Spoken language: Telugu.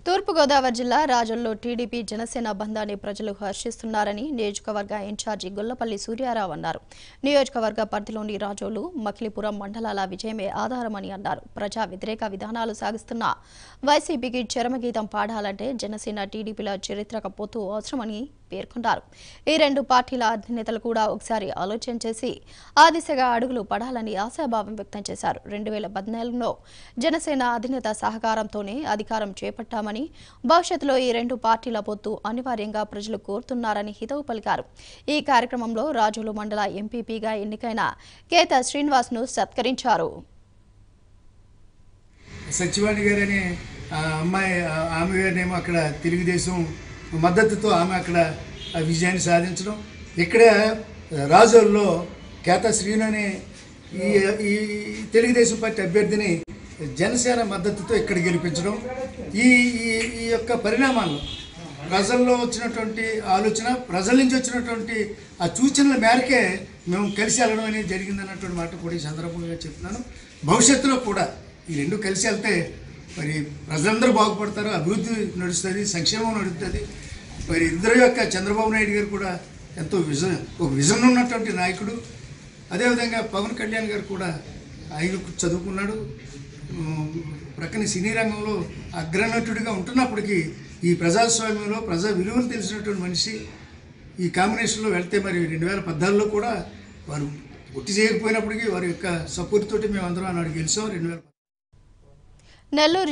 తూర్పుగోదావరి జిల్లా రాజంలో టీడీపీ జనసేన బంధాన్ని ప్రజలు హర్షిస్తున్నారని నియోజకవర్గ ఇన్ఛార్జి గొల్లపల్లి సూర్యారావు అన్నారు నియోజకవర్గ పరిధిలోని రాజోలు మకిలిపురం మండలాల విజయమే ఆధారమని అన్నారు ప్రజా వ్యతిరేక విధానాలు సాగిస్తున్న వైసీపీకి చరమగీతం పాడాలంటే జనసేన టీడీపీల చరిత్రక పొత్తు అవసరమని పేర్కొన్నారు ఈ రెండు పార్టీల అధినేతలు కూడా ఒకసారి ఆలోచన చేసి ఆ దిశగా అడుగులు పడాలని ఆశాభావం వ్యక్తం చేశారు రెండు వేల పద్నాలుగులో జనసేన అధినేత సహకారంతోనే అధికారం చేపట్టామని భవిష్యత్తులో ఈ రెండు పార్టీల పొత్తు అనివార్యంగా ప్రజలు కోరుతున్నారని హితవు పలికారు ఈ కార్యక్రమంలో రాజులు మండల ఎంపీపీగా ఎన్నికైన కేత శ్రీనివాస్ను సత్కరించారు సచివాణి గారు అనే ఆ అమ్మాయి ఆ ఆమె గారినేమో అక్కడ తెలుగుదేశం మద్దతుతో ఆమె అక్కడ ఆ విజయాన్ని సాధించడం ఇక్కడ రాజోల్లో కేతా శ్రీను అనే ఈ ఈ తెలుగుదేశం పార్టీ అభ్యర్థిని జనసేన మద్దతుతో ఇక్కడ గెలిపించడం ఈ ఈ ఈ యొక్క పరిణామాలు ప్రజల్లో వచ్చినటువంటి ఆలోచన ప్రజల నుంచి వచ్చినటువంటి ఆ సూచనల మేరకే మేము కలిసి వెళ్ళడం అనేది జరిగింది అన్నటువంటి మాట కూడా ఈ సందర్భంగా చెప్తున్నాను భవిష్యత్తులో కూడా ఈ రెండు కలిసి వెళ్తే మరి ప్రజలందరూ బాగుపడతారు అభివృద్ధి నడుస్తుంది సంక్షేమం నడుస్తుంది మరి ఇద్దరు యొక్క చంద్రబాబు నాయుడు గారు కూడా ఎంతో విజన్ ఒక విజన్ ఉన్నటువంటి నాయకుడు అదేవిధంగా పవన్ కళ్యాణ్ గారు కూడా ఆయన చదువుకున్నాడు ఉమ్, ప్రక్కన సినీ రంగంలో అగ్రనటుడిగా ఉంటున్నప్పటికీ ఈ ప్రజాస్వామ్యంలో ప్రజా విలువలు తెలిసినటువంటి మనిషి ఈ కాంబినేషన్లో వెళ్తే మరి రెండు వేల పద్నాలుగులో కూడా వారు పుట్టి చేయకపోయినప్పటికీ వారి యొక్క సపోర్ట్ తోటి మేము అందరం ఆనాడు గెలిచాం రెండు వేల నెల్లూరు